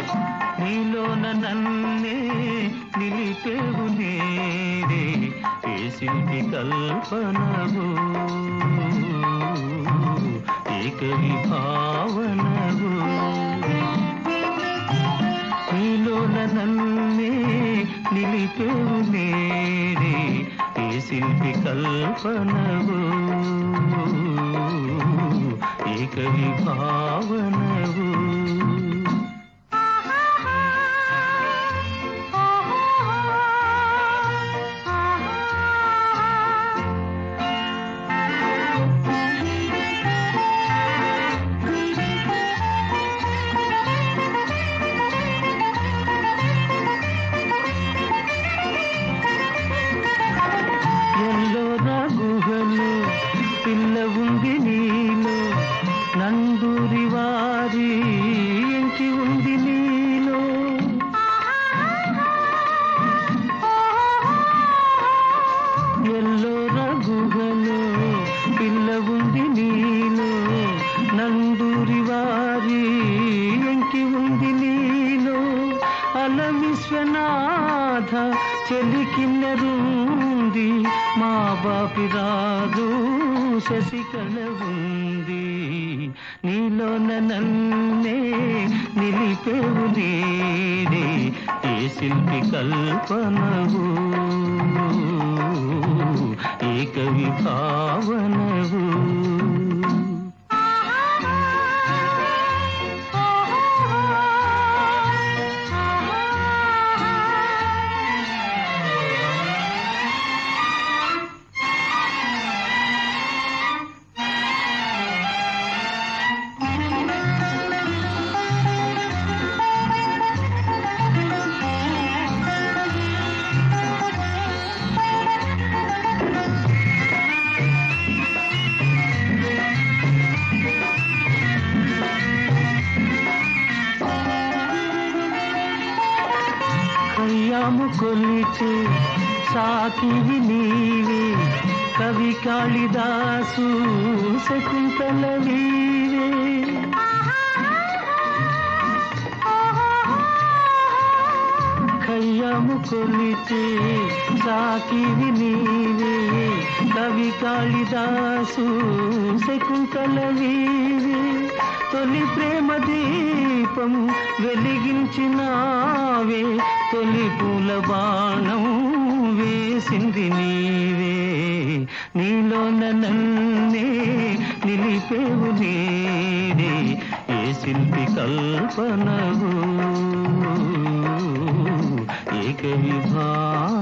నీలోన నన్నే నిలిపేవు నేడే ఏ శిల్పి కల్పనవు ఏక విభావనవు నీలోన నన్నే నిలిపేవు నేడే ఏ శిల్పి కల్పనవు ఏక విభావనవు ఎల్లోన గుహలు పిల్ల ఉంది నీలో నందూరి వారి ఎంకి ఉంది నీలో ఎల్లోన గుహలు పిల్ల ఉంది నీలో నందూరి వారి ఎంకి ఉంది నీలో అల విశ్వనాథ చెలికిన్నరుంది మా బాపి రాదు శశికళ ఉంది నీలోన నన్నే నిలిపేవు నేడే ఏ శిల్పి కల్పనవు ఏక విభావనవు కయ్యాము కొలిచే సాకివి నీవే కవి కాళిదాసు శకుంతల వీవే కయ్యాము కొలిచే సాకివి నీవే కవి కాళిదాసు శకుంతల వీవే తొలి ప్రేమ దీపం వెలిగించినావే తొలి పూల బాణం వేసింది నీవే నీలోన నన్నే నిలిపేవు నేడే ఏ శిల్పి కల్పనవు ఏక విభా